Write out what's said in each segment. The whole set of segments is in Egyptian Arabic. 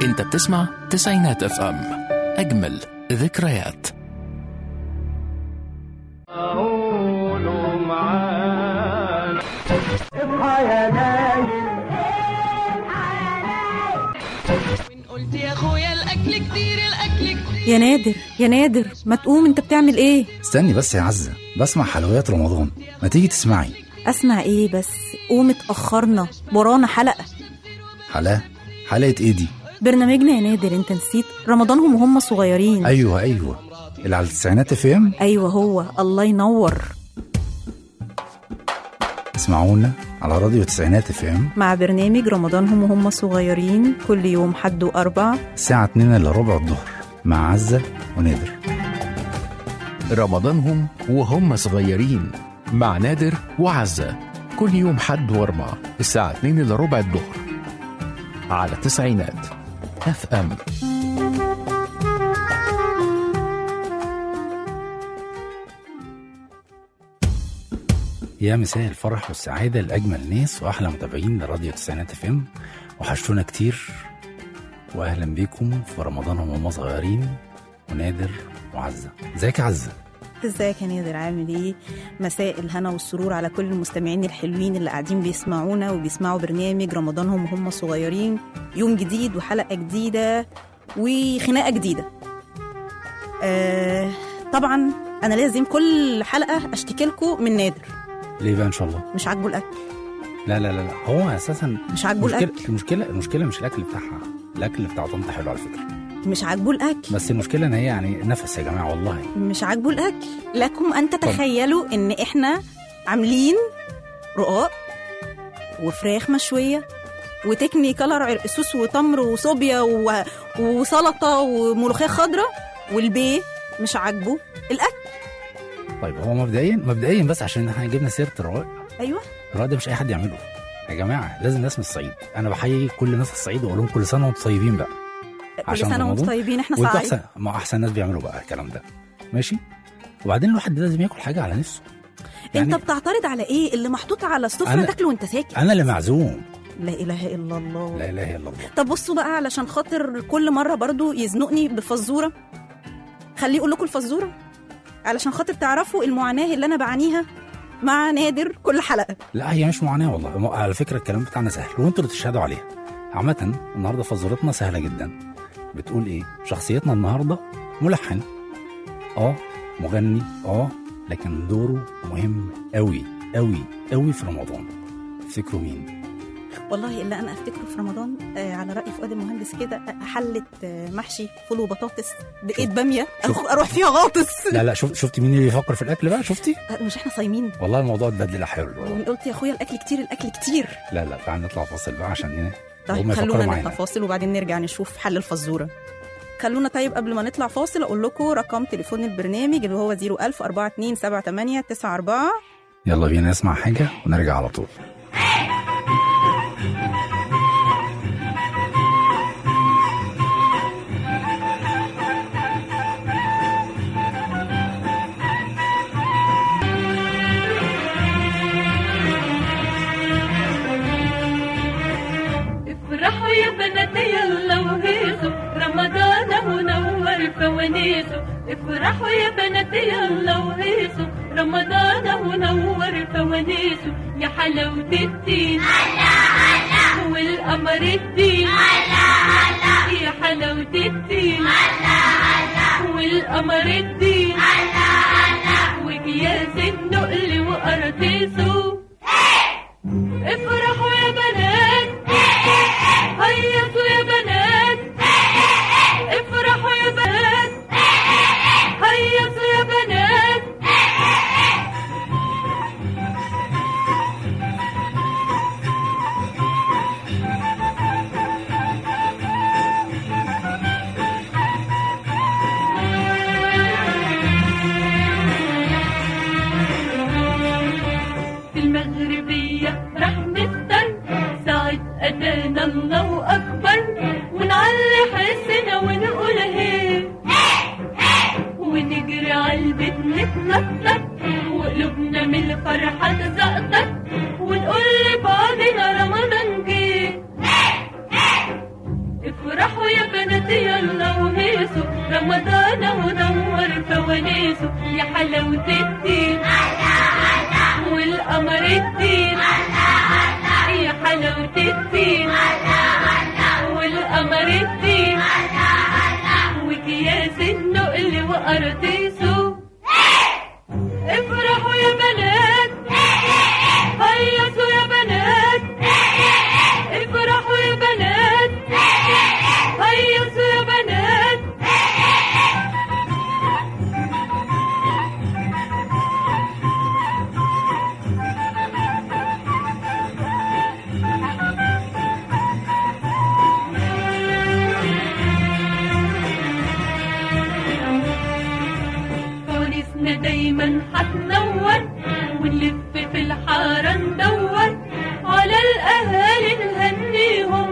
انت بتسمع تسعينات اف ام اجمل ذكريات قولوا معانا اصحى يا نايم قلت يا اخويا الاكل كتير الاكل كتير يا نادر يا نادر ما تقوم انت بتعمل ايه استني بس يا عزة بسمع حلويات رمضان ما تيجي تسمعي اسمع ايه بس قوم اتاخرنا ورانا حلقه حلقة حلقة ايه دي برنامجنا يا نادر انت نسيت رمضانهم وهم صغيرين ايوه ايوه اللي على التسعينات اف ام ايوه هو الله ينور اسمعونا على راديو تسعينات اف ام مع برنامج رمضانهم وهم صغيرين كل يوم حد واربع الساعة 2 الا ربع الظهر مع عزة ونادر رمضانهم وهم صغيرين مع نادر وعزة كل يوم حد واربع الساعة 2 الا ربع الظهر على تسعينات اف ام يا مساء الفرح والسعادة لأجمل ناس وأحلى متابعين لراديو تسعينات اف ام وحشتونا كتير وأهلا بيكم في رمضان وهم صغيرين ونادر وعزة ازيك يا عزة ازيك يا نادر عامل ايه مساء الهنا والسرور على كل المستمعين الحلوين اللي قاعدين بيسمعونا وبيسمعوا برنامج رمضانهم وهم صغيرين يوم جديد وحلقه جديده وخناقه جديده آه طبعا انا لازم كل حلقه اشتكي لكم من نادر ليه بقى إن شاء الله مش عاجبه الاكل لا لا لا لا هو أساسا مش عاجبه المشكلة الاكل المشكلة المشكلة مش الأكل بتاعها الأكل بتاع طنط حلو على فكرة مش عاجبه الاكل بس المشكلة إن هي يعني نفس يا جماعة والله مش عاجبه الاكل لكم ان تتخيلوا ان احنا عاملين رقاق وفراخ مشويه وتكني كلر عرقسوس وتمر وصوبيا و... وسلطه وملوخيه خضراء والبيه مش عاجبه الاكل طيب هو مبدئيا مبدئيا بس عشان احنا جبنا سيره الرواق ايوه الرواق ده مش اي حد يعمله يا جماعه لازم ناس من الصعيد انا بحيي كل ناس الصعيد واقول لهم كل سنه وانتم طيبين بقى كل عشان سنه وانتم رمضان. طيبين احنا وانتوا سعيد احسن ما احسن ناس بيعملوا بقى الكلام ده ماشي وبعدين الواحد لازم ياكل حاجه على نفسه انت بتعترض على ايه اللي محطوط على السفره أنا- تاكله وانت ساكت انا اللي معزوم لا اله الا الله لا اله الا الله طب بصوا بقى علشان خاطر كل مره برضو يزنقني بفزوره خليه يقول لكم الفزوره علشان خاطر تعرفوا المعاناه اللي انا بعانيها مع نادر كل حلقه لا هي مش معاناه والله م- على فكره الكلام بتاعنا سهل وانتوا اللي تشهدوا عليها عامه النهارده فزورتنا سهله جدا بتقول ايه شخصيتنا النهارده ملحن اه مغني اه لكن دوره مهم قوي قوي قوي في رمضان تفتكروا مين والله اللي انا افتكره في رمضان آه على راي فؤاد المهندس كده آه، حله آه محشي فول وبطاطس دقيق باميه شوف. أخ- اروح فيها غاطس لا لا شفت شفتي مين اللي بيفكر في الاكل بقى شفتي آه، مش احنا صايمين والله الموضوع اتبدل حلو قلت يا اخويا الاكل كتير الاكل كتير لا لا تعال نطلع فاصل بقى عشان ايه طيب هما يفكروا خلونا نطلع معانا. فاصل وبعدين نرجع نشوف حل الفزوره خلونا طيب قبل ما نطلع فاصل اقول لكم رقم تليفون البرنامج اللي هو 01000 4278 94 يلا بينا نسمع حاجه ونرجع على طول افرحوا يا بنات يلا وهيصوا رمضان منور فوانيسه افرحوا يا بنات يلا وهيصوا رمضان منور فوانيسه يا حلاوة الدين والقمر الدين يا حلاوة الدين والقمر الدين وكياس النقل وقراطيسه افرحوا يا بنات هيصوا يا بنات افرحوا يا بنات هيصوا يا بنات في المغربية راح نفطر ساعة أذان الله أكبر ونعلي حسنا ونقول هي ونجري عالبيت نتنطط وقلوبنا من الفرحة تزقطط ونقول لبعضنا رمضان جه افرحوا يا رمضان ونور فوانيسه يا حلاوة الدين والقمر الدين يا حلاوة الدين والقمر الدين وكياس النقل وقراطيسه افرحوا يا بنات هيصوا يا بنات افرحوا يا بنات هيصوا يا بنات فوانيسنا دايما هتنور ونلف في الحارة ندور على الأهالي نهنيهم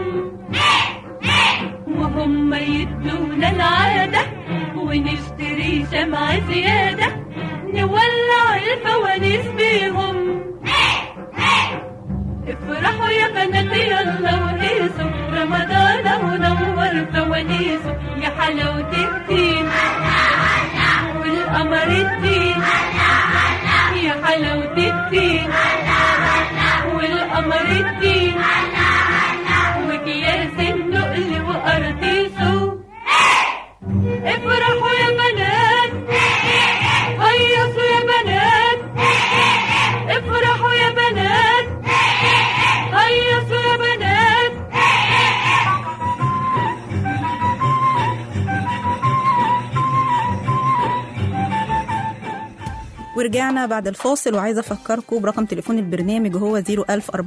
وهم يدونا العادة ونشتري شمعة زيادة نولع الفوانيس بيهم افرحوا يا بنات يلا وهيصوا رمضان ونور فوانيسه يا حلاوة الدين والقمر الدين يا حلاوة الدين والقمر الدين وكياس النقل وقراطيسه افرحوا يا بنات هيصوا يا بنات افرحوا يا بنات هيصوا يا بنات ورجعنا بعد الفاصل وعايزه افكركم برقم تليفون البرنامج وهو 010427894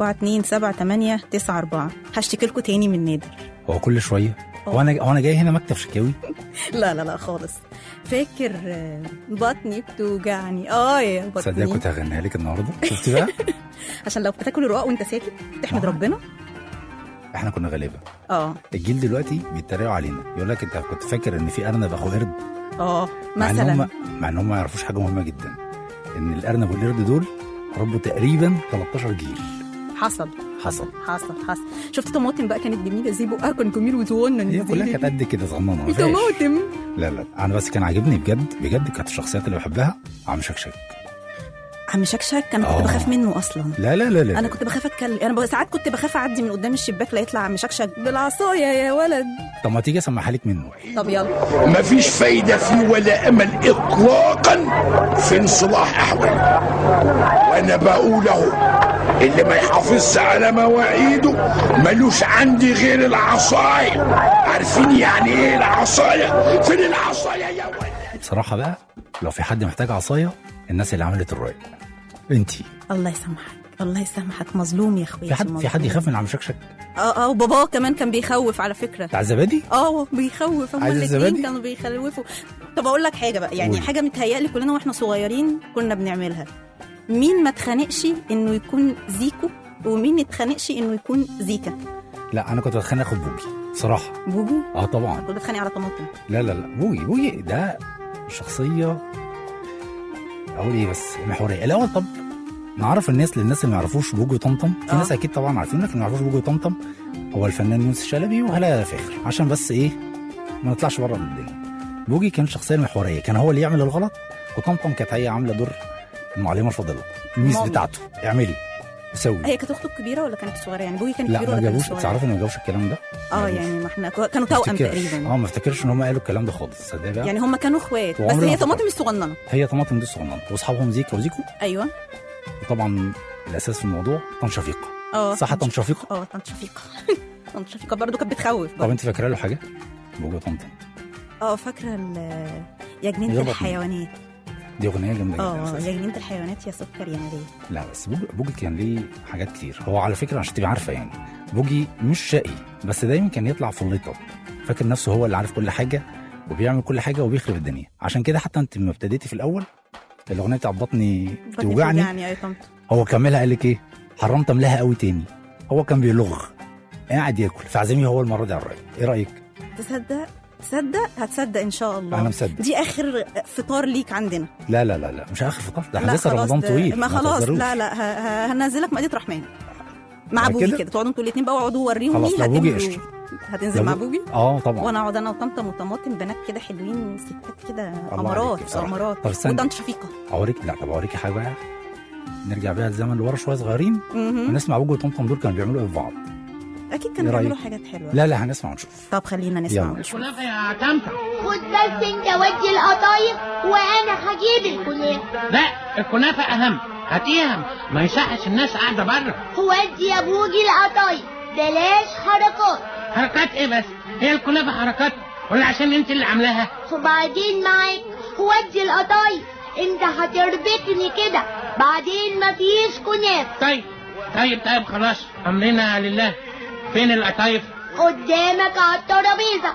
هشتكي لكم تاني من نادر هو كل شويه هو انا هو انا جاي هنا مكتب شكاوي لا لا لا خالص فاكر آه، بطني بتوجعني اه يا تصدق بطني كنت هغنيها لك النهارده شفتي بقى عشان لو بتاكل الرقاق وانت ساكت تحمد آه. ربنا احنا كنا غالبا اه الجيل دلوقتي بيتريقوا علينا يقول لك انت كنت فاكر ان في ارنب اخو قرد اه مع ان مثلا هم مع ان هم ما يعرفوش حاجه مهمه جدا ان الارنب والقرد دول ربوا تقريبا 13 جيل حصل حصل حصل حصل شفت طماطم بقى كانت جميله زي بقها كان جميل وزونن هي كلها كانت قد كده صغننه ما فيهاش. طماطم لا لا انا بس كان عاجبني بجد بجد كانت الشخصيات اللي بحبها عم شكشك عم شكشك انا كنت آه. بخاف منه اصلا لا لا لا لا انا كنت بخاف اتكلم انا ب- ساعات كنت بخاف اعدي من قدام الشباك لا يطلع عم شكشك بالعصايه يا ولد طب ما تيجي اسمعها لك منه طب يلا مفيش فايدة فيه ولا أمل إطلاقا في انصلاح أحوال وأنا بقول أهو اللي ما يحافظش على مواعيده ملوش عندي غير العصاية عارفين يعني إيه العصاية فين العصاية يا ولد بصراحه بقى لو في حد محتاج عصايه الناس اللي عملت الرواية انتي الله يسامحك الله يسامحك مظلوم يا اخويا في حد في حد مظلوم. يخاف من عم شكشك اه اه وباباه كمان كان بيخوف على فكره بتاع الزبادي اه بيخوف هما عايز الاثنين الزبادي؟ كانوا بيخوفوا طب اقول لك حاجه بقى يعني قولي. حاجه متهيألي كلنا واحنا صغيرين كنا بنعملها مين ما اتخانقش انه يكون زيكو ومين ما اتخانقش انه يكون زيكا لا انا كنت بتخانق اخد بوجي صراحه بوجي اه طبعا كنت بتخانق على طماطم لا لا لا بوجي بوجي ده شخصيه اقول ايه بس محوريه الاول طب نعرف الناس للناس اللي ما يعرفوش بوجي وطمطم في آه. ناس اكيد طبعا عارفين لكن ما يعرفوش بوجي وطمطم هو الفنان يونس الشلبي وهلا فاخر عشان بس ايه ما نطلعش بره الدنيا بوجي كان شخصيه محوريه كان هو اللي يعمل الغلط وطمطم كانت هي عامله دور المعلمه الفاضله الميس مامي. بتاعته اعملي وسوي هي كانت اخته الكبيره ولا كانت صغيره يعني بوجي كانت لا كبيره ما ولا كانت جابوش صغيره تعرفي ان ما جابوش الكلام ده اه ما جابوش. يعني ما احنا كانوا ما توأم افتكرش. تقريبا اه ما افتكرش ان هم قالوا الكلام ده خالص صدق بقى يعني هم كانوا اخوات بس وعمري ما هي فكرت. طماطم الصغننه هي طماطم دي الصغننه واصحابهم زيكا وزيكو ايوه وطبعا الاساس في الموضوع طن شفيقه اه صح طن شفيقه اه طنط شفيقه طنط شفيقه برضه كانت بتخوف طب برضه. انت فاكره له حاجه بوجه طمطم اه فاكره ال- يا جنينه يربط الحيوانات دي اغنيه جامده جدا اه أساساً. يا جنينه الحيوانات يا سكر يا ناريه لا بس بوجي, بوجي كان ليه حاجات كتير هو على فكره عشان تبقى عارفه يعني بوجي مش شقي بس دايما كان يطلع في الليطه فاكر نفسه هو اللي عارف كل حاجه وبيعمل كل حاجه وبيخرب الدنيا عشان كده حتى انت لما ابتديتي في الاول الاغنيه بتاعت بطني توجعني يعني يا طنط هو كملها قال لك ايه حرمت املاها قوي تاني هو كان بيلغ قاعد ياكل فعزمي هو المره دي على الرايق ايه رايك تصدق تصدق هتصدق ان شاء الله انا مصدق دي اخر فطار ليك عندنا لا لا لا لا مش اخر فطار ده احنا لا لسه خلاص رمضان ده- طويل ما خلاص تهزروش. لا لا ه- ه- هنزلك مائده رحمن مع على ابوي كده؟ كده تقعدوا انتوا الاثنين بقى واقعدوا وريهم خلاص مين لو بوجي هتعملوا قشطه هتنزل لو- مع بوجي اه طبعا وانا اقعد انا وطمطم وطماطم بنات كده حلوين ستات كده عليك امارات بصراحة. امارات طب استنى. وطنط شفيقه اوريك لا طب اوريكي حاجه بقى نرجع بيها الزمن لورا شويه صغيرين مهم. ونسمع بوجو وطمطم دول كانوا بيعملوا ايه في بعض اكيد كانوا إيه رأيك؟ بيعملوا حاجات حلوه لا لا هنسمع ونشوف طب خلينا نسمع يلا. ونشوف كنافه يا طمطم خد بس انت ودي القطايف وانا هجيب الكنافه لا الكنافه اهم هاتيها ما يصحش الناس قاعده بره ودي يا بوجي القطايف بلاش حركات حركات ايه بس هي الكنافه حركات ولا عشان انت اللي عاملاها وبعدين معاك ودي القطايف انت هتربكني كده بعدين مفيش كنافه طيب طيب طيب خلاص امرنا لله فين القطايف قدامك على الترابيزه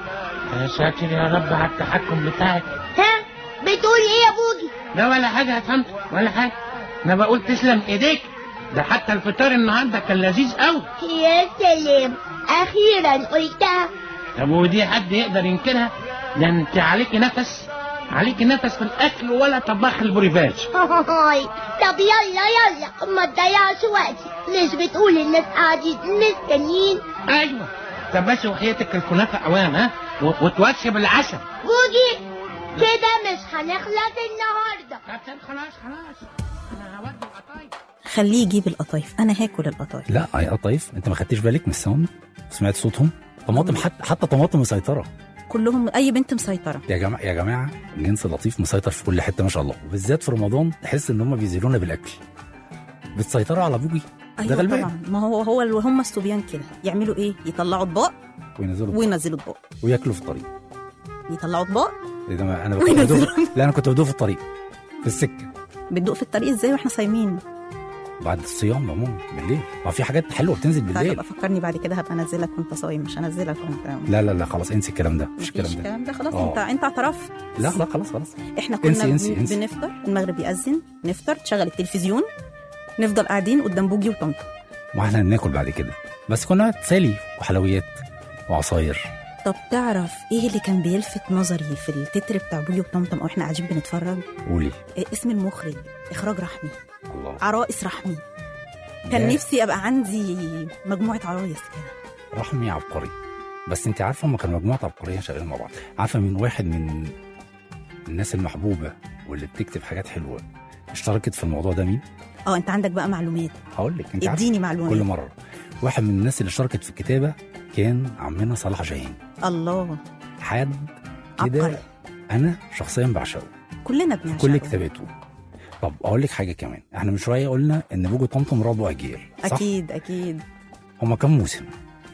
يا ساتر يا رب على التحكم بتاعك ها بتقول ايه يا بوجي لا ولا حاجه يا طنط ولا حاجه انا بقول تسلم ايديك ده حتى الفطار النهارده كان لذيذ قوي يا سلام اخيرا قلتها طب ودي حد يقدر ينكرها ده انت عليكي نفس عليكي نفس في الاكل ولا طباخ البوريفاج هاي طب يلا يلا ما تضيعش وقتي مش بتقول الناس قاعدين مستنيين ايوه طب بس وحياتك الكنافه اوام ها و- وتوشي بالعسل بوجي كده مش هنخلص النهارده طب طب خلاص خلاص انا هودي القطايف خليه يجيب القطايف انا هاكل القطايف لا يا قطايف انت ما خدتش بالك من الساوند سمعت صوتهم طماطم حتى حتى طماطم مسيطره كلهم اي بنت مسيطره يا جماعه يا جماعه جنس لطيف مسيطر في كل حته ما شاء الله وبالذات في رمضان تحس ان هم بيزيلونا بالاكل بتسيطروا على بوجي ده ايوه غلبان طبعا ما هو هو اللي هم الصبيان كده يعملوا ايه يطلعوا اطباق وينزلوا وينزلوا اطباق وياكلوا في الطريق يطلعوا اطباق إيه ده ما- انا كنت وينزلوا. بدوق لا انا كنت بدوق في الطريق في السكه بتدوق في الطريق ازاي واحنا صايمين بعد الصيام عموما بالليل ما في حاجات حلوه بتنزل طيب بالليل ابقى فكرني بعد كده هبقى انزلك وانت صايم مش هنزلك وانت لا لا لا خلاص انسي الكلام ده مفيش مفيش الكلام ده الكلام ده خلاص آه. انت انت اعترفت لا لا خلاص خلاص احنا كنا انسي- انسي- بن- انسي. بنفطر المغرب يأذن نفطر تشغل التلفزيون نفضل قاعدين قدام بوجي وطنطا ما احنا هناكل بعد كده بس كنا تسالي وحلويات وعصاير طب تعرف ايه اللي كان بيلفت نظري في التتر بتاع بوجي وطمطم او احنا قاعدين بنتفرج قولي إيه اسم المخرج اخراج رحمي الله عرائس رحمي كان ده نفسي ابقى عندي مجموعه عرايس كده رحمي عبقري بس انت عارفه هم كانوا مجموعه عبقريه شغالين مع بعض عارفه من واحد من الناس المحبوبه واللي بتكتب حاجات حلوه اشتركت في الموضوع ده مين؟ اه انت عندك بقى معلومات هقول لك انت عارفة اديني كل معلومات مره واحد من الناس اللي اشتركت في الكتابه كان عمنا صلاح جاهين الله حد عبقري كده انا شخصيا بعشقه كلنا في بنعشقه كل كتاباته طب اقول لك حاجه كمان احنا من شويه قلنا ان بوجو طمطم ربوا اجيال صح؟ اكيد اكيد هما كام موسم؟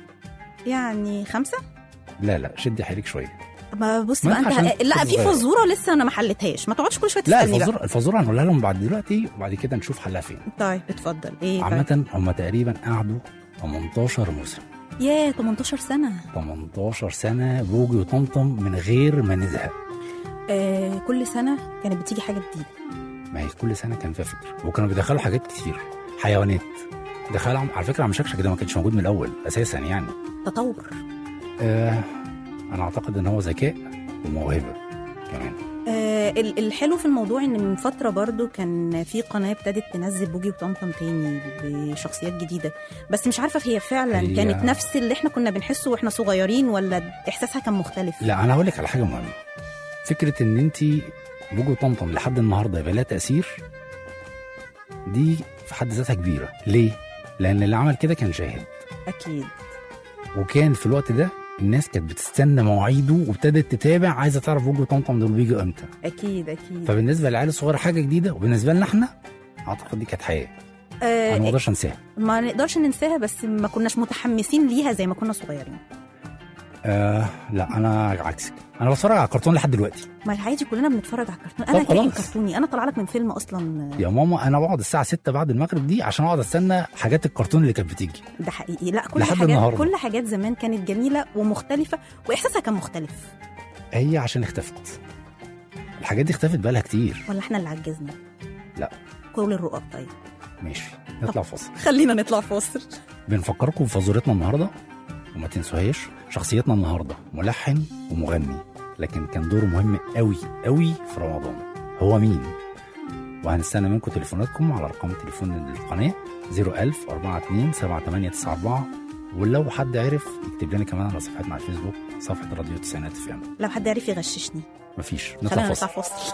يعني خمسه لا لا شدي حيلك شويه ما بص ما بقى انت انت عشان لا كنت في صغير. فزوره لسه انا ما حلتهاش ما تقعدش كل شويه لا تسالني بقى الفزوره الفزوره هنقولها لهم بعد دلوقتي وبعد كده نشوف حلها فين طيب اتفضل ايه طيب. عامة هم تقريبا قعدوا 18 موسم ياه 18 سنه 18 سنة بوجي وطمطم من غير ما نزهق آه كل سنه كانت بتيجي حاجه جديده ما هي كل سنة كان فيها فكرة وكانوا بيدخلوا حاجات كتير حيوانات دخلوا عم- على فكرة عم شكشك ده ما كانش موجود من الأول أساسا يعني تطور آه أنا أعتقد إن هو ذكاء وموهبة كمان آه ال- الحلو في الموضوع ان من فتره برضو كان في قناه ابتدت تنزل بوجي وطمطم تاني بشخصيات جديده بس مش عارفه هي فعلا هي- كانت نفس اللي احنا كنا بنحسه واحنا صغيرين ولا احساسها كان مختلف لا أنا هقول لك على حاجة مهمة فكرة إن أنت بوجي وطمطم لحد النهاردة يبقى لها تأثير دي في حد ذاتها كبيرة ليه؟ لأن اللي عمل كده كان شاهد اكيد وكان في الوقت ده الناس كانت بتستنى مواعيده وابتدت تتابع عايزه تعرف بوجو طمطم دول بيجوا امتى اكيد اكيد فبالنسبه للعيال الصغيره حاجه جديده وبالنسبه لنا احنا اعتقد دي كانت حياه انا ما آه اقدرش انساها ما نقدرش ننساها بس ما كناش متحمسين ليها زي ما كنا صغيرين آه لا انا عكسك انا بتفرج على الكرتون لحد دلوقتي ما عادي كلنا بنتفرج على الكرتون طب انا كائن خلاص. كرتوني انا طالعه لك من فيلم اصلا يا ماما انا بقعد الساعه 6 بعد المغرب دي عشان اقعد استنى حاجات الكرتون اللي كانت بتيجي ده حقيقي لا كل لحد حاجات النهاردة. كل حاجات زمان كانت جميله ومختلفه واحساسها كان مختلف هي عشان اختفت الحاجات دي اختفت بقالها كتير ولا احنا اللي عجزنا لا. كل الرؤى طيب ماشي نطلع فاصل خلينا نطلع فاصل بنفكركم بفزورتنا النهارده وما تنسوهاش شخصيتنا النهارده ملحن ومغني لكن كان دوره مهم قوي قوي في رمضان هو مين وهنستنى منكم تليفوناتكم على ارقام تليفون القناه 01000 42 7894 ولو حد عرف يكتب لنا كمان على صفحتنا على الفيسبوك صفحه راديو تسعينات في ام لو حد عرف يغششني مفيش خلينا نطلع نطلع فاصل فاصل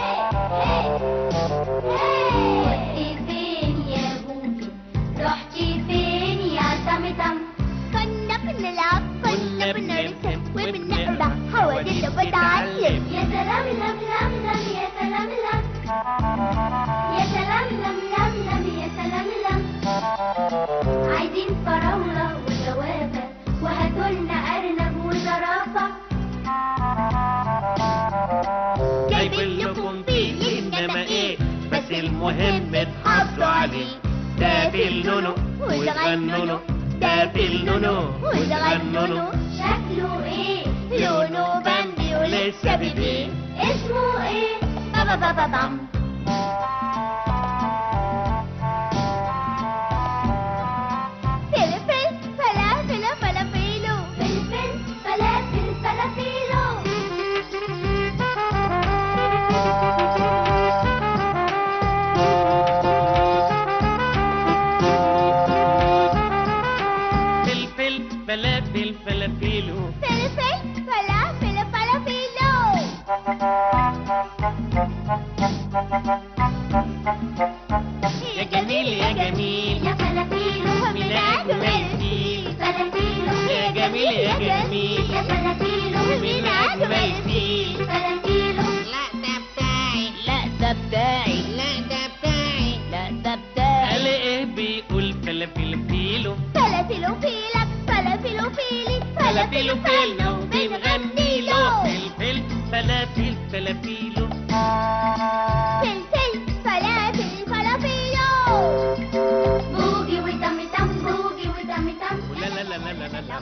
رحتي فين يا بوبي رحتي فين يا تمتم كنا بنلعب كنا بنرسم وبنقرا حواديت وبتعلم يا سلام لم لم لم يا سلام لم يا سلام لم لم لم يا سلام لم عايزين فراولة وجوافة وهاتولنا أرنب وزرافة جايبين لكم فيه انما ايه بس المهم تحافظوا عليه ده في النونو وتغنوا له ده في النونو وتغنوا له شكله ايه لونه بامبي ولسه بيبي اسمه ايه بابا بابا بام فلفل فلافل فلافيلو فلفل فلافل فلافيلو فلفل فلافل فلافيلو فلفل فلافل فلافيلو يا جميل يا جميل يا فلافيلو من أجمل فيل فلافيلو يا جميل يا جميل يا فلافيلو من أجمل فيل فلافيلو لا ده بتاعي لا ده بتاعي لا ده بتاعي لا ده بتاعي قال ايه بيقول فلافل فيلو فلافيلو فيلك فلافيلو فيلي فلافيلو فيلو بنغني له فلفل فلافل فلافيلو فلفل فلافل فلافيلو بوجي ودم دم بوجي ودم دم لا لا لا لا لا لا لا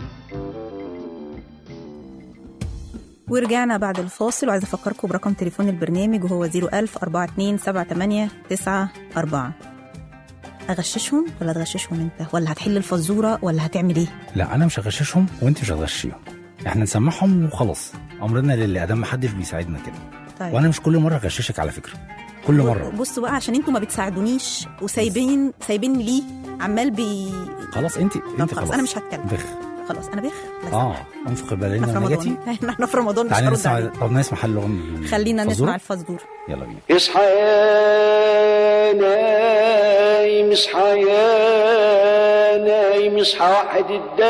ورجعنا بعد الفاصل وعايزه افكركم برقم تليفون البرنامج وهو 01000 42 78 94 اغششهم ولا تغششهم انت ولا هتحل الفزوره ولا هتعمل ايه لا انا مش هغششهم وانت مش هتغشيهم احنا نسمعهم وخلاص امرنا لله ادام ما حدش بيساعدنا كده طيب وانا مش كل مره هغششك على فكره كل مره بصوا بقى عشان انتوا ما بتساعدونيش وسايبين سايبين لي عمال بي خلاص انت طب انت خلاص خلاص انا مش هتكلم بخ خلاص انا بخ بس اه انفق احنا البلالين في ونجاتي رمضان احنا في رمضان مش تعالى هرد نسمع عليك. طب نسمع حل لغم خلينا الفزورة؟ نسمع الفزور يلا بينا اصحى يا نايم اصحى يا نايم اصحى واحد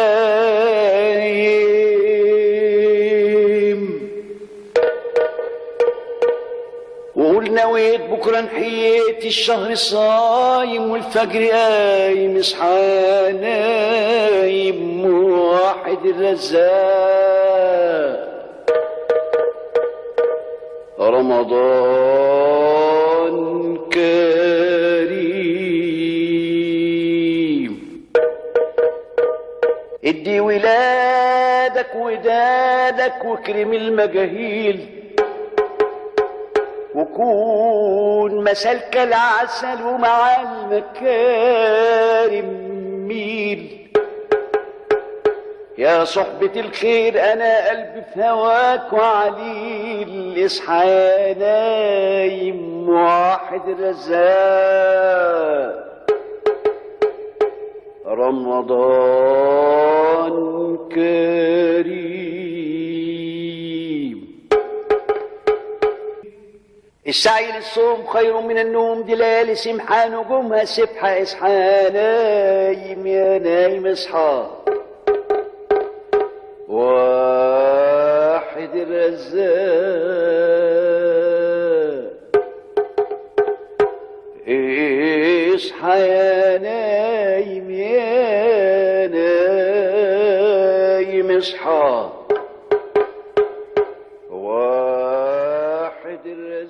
الدايم وقول نويت بكره نحييت الشهر صايم والفجر قايم اصحى يا نايم واحد الرزاق رمضان كريم ادي ولادك ودادك واكرم المجاهيل وكون مسالك العسل ومع المكارم ميل يا صحبة الخير أنا قلبي في هواك وعليل اصحى يا نايم واحد الرزاق رمضان كريم السعي للصوم خير من النوم دلال سمحة نجومها سبحة اصحى يا نايم يا نايم اصحى واحد الرزاق اصحى يا نايم يا نايم اصحى واحد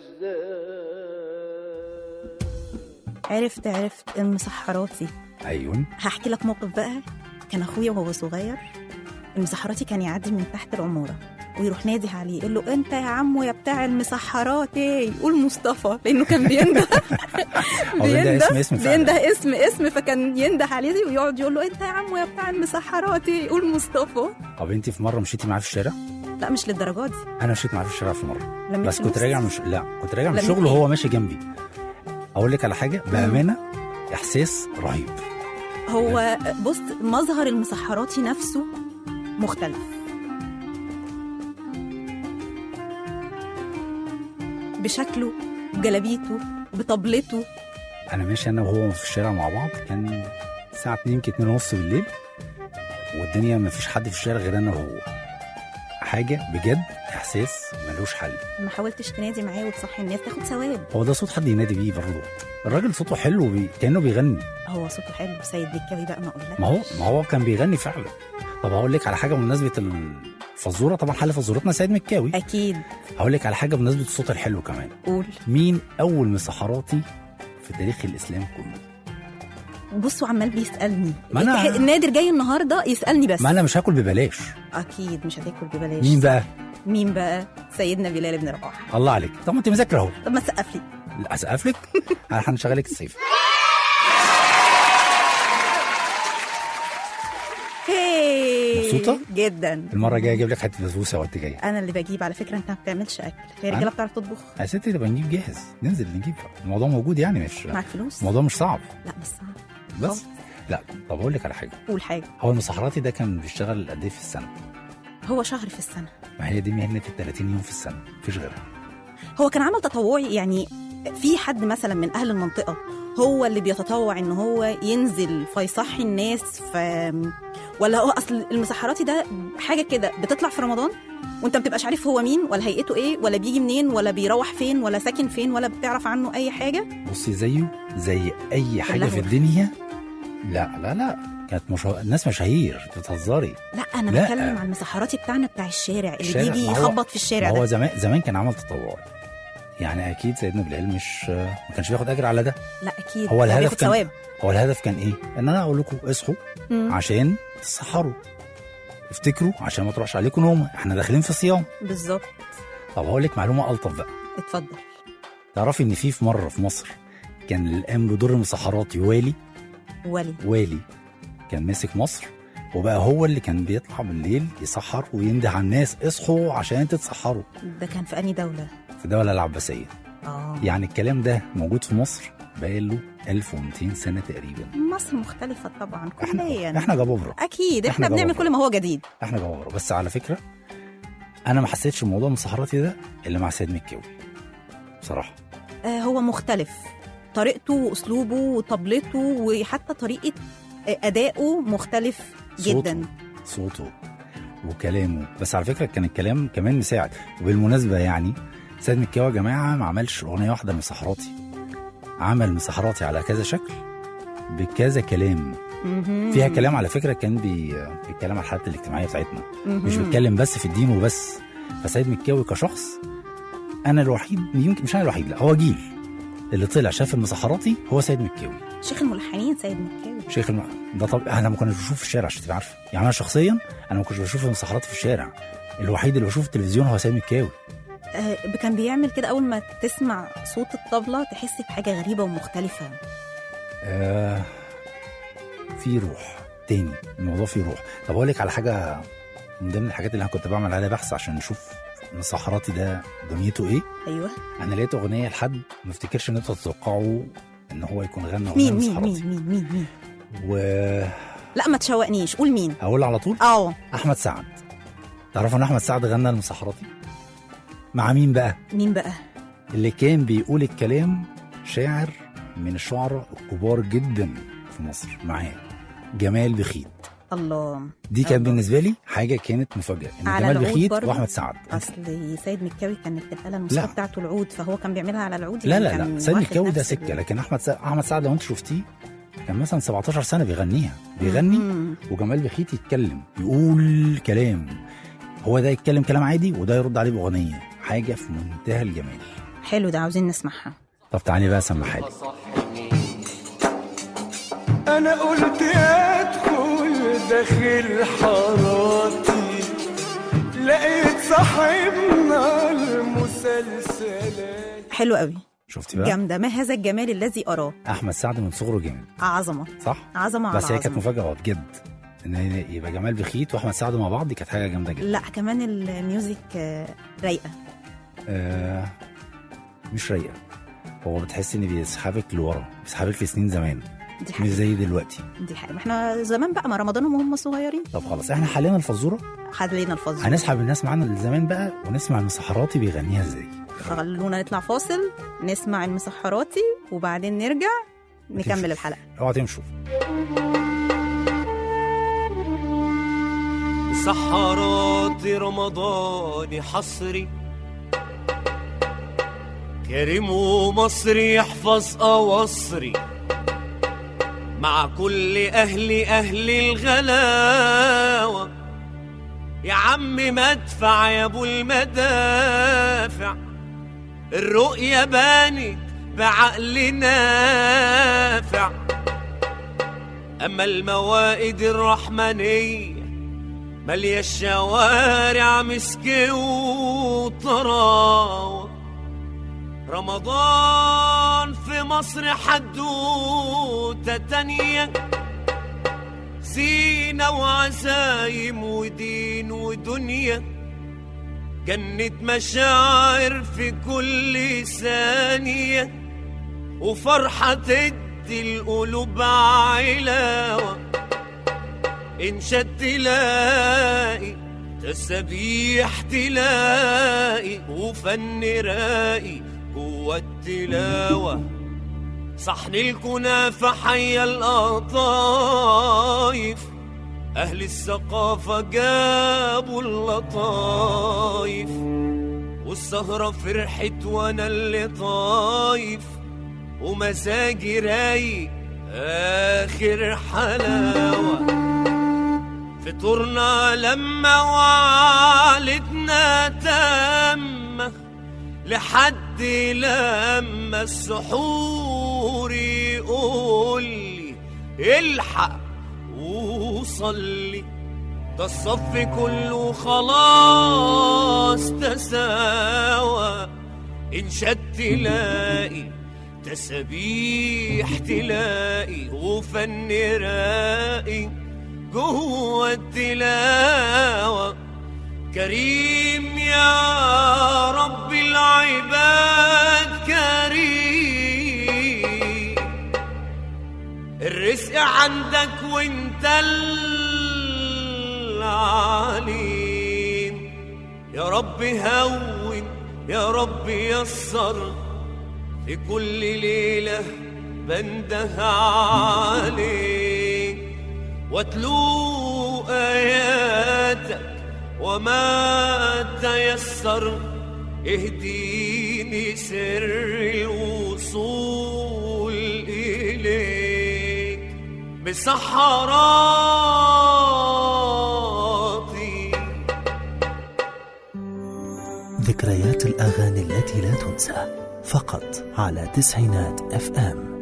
الرزاق عرفت عرفت المسحراتي ايوه هحكي لك موقف بقى كان اخويا وهو صغير المسحراتي كان يعدي من تحت العماره ويروح نادي عليه يقول له انت يا عمو يا بتاع المسحراتي يقول مصطفى لانه كان بينده هو بينده اسم- اسم فعلا. بينده اسم اسم فكان ينده عليه ويقعد يقول له انت يا عمو يا بتاع المسحراتي يقول مصطفى طب انت في مره مشيتي معاه في الشارع لا مش للدرجه دي انا مشيت معاه في الشارع في مره لميت بس كنت فلوس؟ راجع مش لا كنت راجع من لميت الشغل إيه؟ وهو ماشي جنبي اقول لك على حاجه بامانه احساس رهيب هو بص مظهر المسحراتي نفسه مختلف بشكله بجلابيته بطبلته انا ماشي انا وهو في الشارع مع بعض كان الساعه 2 يمكن 2 ونص بالليل والدنيا ما فيش حد في الشارع غير انا وهو حاجه بجد احساس ملوش حل ما حاولتش تنادي معاه وتصحي الناس تاخد ثواب هو ده صوت حد ينادي بيه برضه الراجل صوته حلو بي... كانه بيغني هو صوته حلو سيد بيكاوي بقى ما اقولكش ما هو ما هو كان بيغني فعلا طب هقول لك على حاجه بمناسبه الفزوره طبعا حل فزورتنا سيد مكاوي اكيد هقول لك على حاجه بمناسبه الصوت الحلو كمان قول مين اول مسحراتي في تاريخ الاسلام كله بص وعمال بيسالني ما أنا- نادر جاي النهارده يسالني بس ما انا مش هاكل ببلاش اكيد مش هتاكل ببلاش مين بقى مين بقى سيدنا بلال بن رباح الله عليك طب ما انت مذاكره اهو طب ما تسقف لي لا اسقف لك انا هنشغلك السيف هي مبسوطة؟ جدا المره الجايه اجيب لك حته بسبوسه وقت جاي انا اللي بجيب على فكره انت ما بتعملش اكل هي أنا؟ رجاله بتعرف تطبخ يا ستي نبقى نجيب جاهز ننزل نجيب الموضوع موجود يعني مش معاك فلوس الموضوع مش صعب لا مش صعب بس لا طب اقول لك على حاجه قول حاجه هو المسحراتي ده كان بيشتغل قد ايه في السنه هو شهر في السنه ما هي دي مهنه ال 30 يوم في السنه مفيش غيرها هو كان عمل تطوعي يعني في حد مثلا من اهل المنطقه هو اللي بيتطوع ان هو ينزل فيصحي الناس ف ولا هو اصل المسحراتي ده حاجه كده بتطلع في رمضان وانت ما بتبقاش عارف هو مين ولا هيئته ايه ولا بيجي منين ولا بيروح فين ولا ساكن فين ولا بتعرف عنه اي حاجه بصي زيه زي اي حاجه كلها في وهم. الدنيا لا لا لا كانت مش الناس مشاهير أنت بتهزري لا انا لا. بتكلم عن المسحراتي بتاعنا بتاع الشارع اللي الشارع، بيجي ما هو- يخبط في الشارع ما هو ده زمان زمان كان عمل تطوعي يعني اكيد سيدنا بلال مش ما كانش بياخد اجر على ده لا اكيد هو الهدف بياخد كان ثواب هو الهدف كان ايه ان انا اقول لكم اصحوا مم. عشان تسحروا افتكروا عشان ما تروحش عليكم نوم احنا داخلين في صيام بالظبط طب هقول لك معلومه الطف بقى اتفضل تعرفي ان في في مره في مصر كان اللي قام بدور المسحراتي والي ولي والي كان ماسك مصر وبقى هو اللي كان بيطلع بالليل يسحر وينده على الناس اصحوا عشان تتسحروا ده كان في انهي دوله في الدوله العباسيه اه يعني الكلام ده موجود في مصر بقاله 1200 سنه تقريبا مصر مختلفه طبعا احنا كليا احنا جبابره اكيد احنا, إحنا بنعمل جبابرة. كل ما هو جديد احنا جبابره بس على فكره انا ما حسيتش بموضوع المسحراتي ده الا مع سيد مكاوي بصراحه آه هو مختلف طريقته واسلوبه وطبلته وحتى طريقه آه، ادائه مختلف جدا صوته وكلامه بس على فكره كان الكلام كمان مساعد وبالمناسبه يعني سيد مكاوي يا جماعه ما عملش اغنيه واحده مسحراتي عمل مسحراتي على كذا شكل بكذا كلام مهم. فيها كلام على فكره كان بي... بيتكلم على الحالات الاجتماعيه بتاعتنا مهم. مش بيتكلم بس في الدين وبس فسيد مكاوي كشخص انا الوحيد يمكن مش انا الوحيد لا هو جيل اللي طلع شاف المسحراتي هو سيد مكاوي شيخ الملحنين سيد مكاوي شيخ الم... ده طب انا ما كناش بشوف في الشارع عشان تبقى عارفه يعني انا شخصيا انا ما كنتش بشوف المسحرات في الشارع الوحيد اللي بشوف التلفزيون هو سيد مكاوي آه كان بيعمل كده اول ما تسمع صوت الطبله تحس بحاجه غريبه ومختلفه آه في روح تاني الموضوع فيه روح طب اقول لك على حاجه من ضمن الحاجات اللي انا كنت بعمل عليها بحث عشان نشوف مسحراتي ده دنيته ايه ايوه انا لقيت اغنيه لحد ما افتكرش ان انتوا تتوقعوا ان هو يكون غنى اغنيه مين مين مسحراتي مين مين مين مين وهقول لا ما تشوقنيش قول مين على طول اه احمد سعد تعرفوا ان احمد سعد غنى المسحراتي مع مين بقى مين بقى اللي كان بيقول الكلام شاعر من الشعراء الكبار جدا في مصر معاه جمال بخيت الله دي كانت الله. بالنسبه لي حاجه كانت مفاجاه ان على جمال العود بخيت برضه؟ واحمد سعد اصل سيد مكاوي كانت الاله الموسيقى لا. بتاعته العود فهو كان بيعملها على العود لا يعني لا كان لا سيد واخد مكاوي ده نفس سكه ال- لكن احمد سعد احمد سعد لو انت شفتيه كان مثلا 17 سنه بيغنيها بيغني مم. وجمال بخيت يتكلم يقول كلام هو ده يتكلم كلام عادي وده يرد عليه باغنيه حاجه في منتهى الجمال حلو ده عاوزين نسمعها طب تعالي بقى سمعها لي انا قلت ادخل داخل حاراتي لقيت صاحبنا المسلسلات حلو قوي شفتي بقى جامده ما هذا الجمال الذي اراه احمد سعد من صغره جامد عظمه صح عظمه على بس هي كانت عظمه مفاجاه بجد ان يبقى جمال بخيت واحمد سعد مع بعض دي كانت حاجه جامده جدا لا كمان الميوزك آه، رايقه آه مش رايقه هو بتحس ان بيسحبك لورا بيسحبك لسنين زمان دي مش حقيقة زي دلوقتي دي حقيقة ما احنا زمان بقى ما رمضان وهم صغيرين طب خلاص احنا حلينا الفزوره خلينا الفضل هنسحب الناس معانا لزمان بقى ونسمع المسحراتي بيغنيها ازاي خلونا نطلع فاصل نسمع المسحراتي وبعدين نرجع نكمل الحلقة اوعى تمشوا سحرات رمضان حصري كريم ومصري يحفظ أوصري مع كل أهل أهل الغلاوة يا عم مدفع يا أبو المدافع الرؤية بانت بعقل نافع أما الموائد الرحمنية مالية الشوارع مسك وطراوة رمضان في مصر حدوتة تانية زينة وعزايم ودين ودنيا جنة مشاعر في كل ثانية وفرحة تدي القلوب علاوة انشد تلاقي تسابيح تلاقي وفن راقي جوه التلاوة صحن الكنافة حي القطايف أهل الثقافة جابوا اللطايف والسهرة فرحت وأنا اللي طايف ومزاجي رايق آخر حلاوة فطرنا لما وعالتنا تم لحد لما السحور يقول لي الحق وصلي ده الصف كله خلاص تساوى انشد تلاقي تسابيح تلاقي وفن راقي جوه التلاوة كريم يا رب العباد كريم الرزق عندك وانت العليم يا رب هون يا رب يسر في كل ليلة بنده عليك واتلو آياتك وما تيسر اهديني سر الوصول إليك بسحراتي ذكريات الأغاني التي لا تنسى فقط على تسعينات اف ام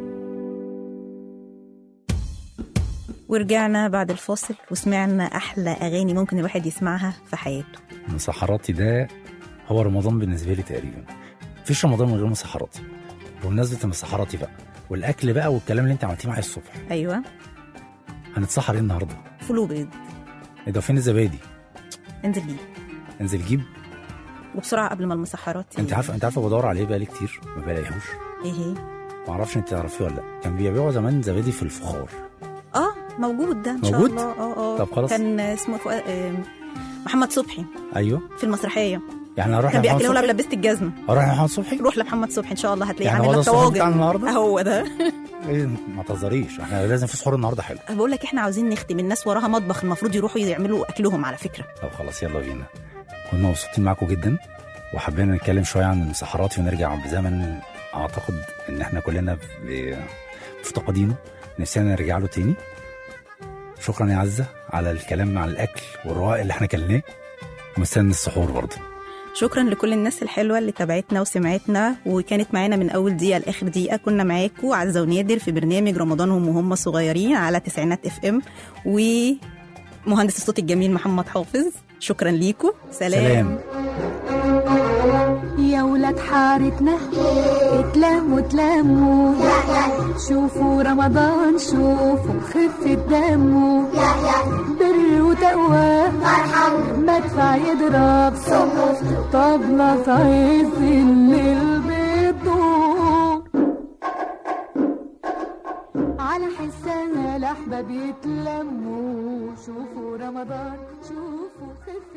ورجعنا بعد الفاصل وسمعنا أحلى أغاني ممكن الواحد يسمعها في حياته مسحراتي ده هو رمضان بالنسبه لي تقريبا مفيش رمضان من غير مسحراتي بمناسبه المسحراتي بقى والاكل بقى والكلام اللي انت عملتيه معايا الصبح أيوة هنتسحر ايه النهارده فول وبيض ايه ده فين الزبادي انزل جيب انزل جيب وبسرعة قبل ما المسحرات انت عارفه انت عارفه بدور عليه بقالي كتير ما بلاقيهوش ايه هي ما اعرفش انت تعرفيه ولا لا كان بيبيعوا زمان زبادي في الفخار اه موجود ده ان شاء موجود؟ الله اه اه طب خلاص. كان اسمه فؤاد آه، محمد صبحي ايوه في المسرحيه يعني اروح كان لمحمد بياكلوا لها صبحي بلبست الجزمه اروح لمحمد صبحي روح لمحمد صبحي ان شاء الله هتلاقيه يعني عامل هو ده لك السحور طواجن بتاع النهارده هو ده ايه ما تهزريش احنا لازم في سحور النهارده حلو بقول لك احنا عاوزين نختم الناس وراها مطبخ المفروض يروحوا يعملوا اكلهم على فكره طب خلاص يلا بينا كنا مبسوطين معاكم جدا وحبينا نتكلم شويه عن المسحرات ونرجع بزمن اعتقد ان احنا كلنا ب- مفتقدينه نفسنا نرجع له تاني شكرا يا عزه على الكلام عن الاكل والرواق اللي احنا كلناه ومستني السحور برضه شكرا لكل الناس الحلوه اللي تابعتنا وسمعتنا وكانت معانا من اول دقيقه لاخر دقيقه كنا معاكم عزه ونادر في برنامج رمضانهم وهم صغيرين على تسعينات اف ام ومهندس الصوت الجميل محمد حافظ شكرا ليكم سلام, سلام. يا ولاد حارتنا اتلموا اتلموا شوفوا رمضان شوفوا خفة دمه بر وتقوى مدفع يضرب طبلة في عز الليل بتدور على حس الأحباب يتلموا شوفوا رمضان شوفوا خف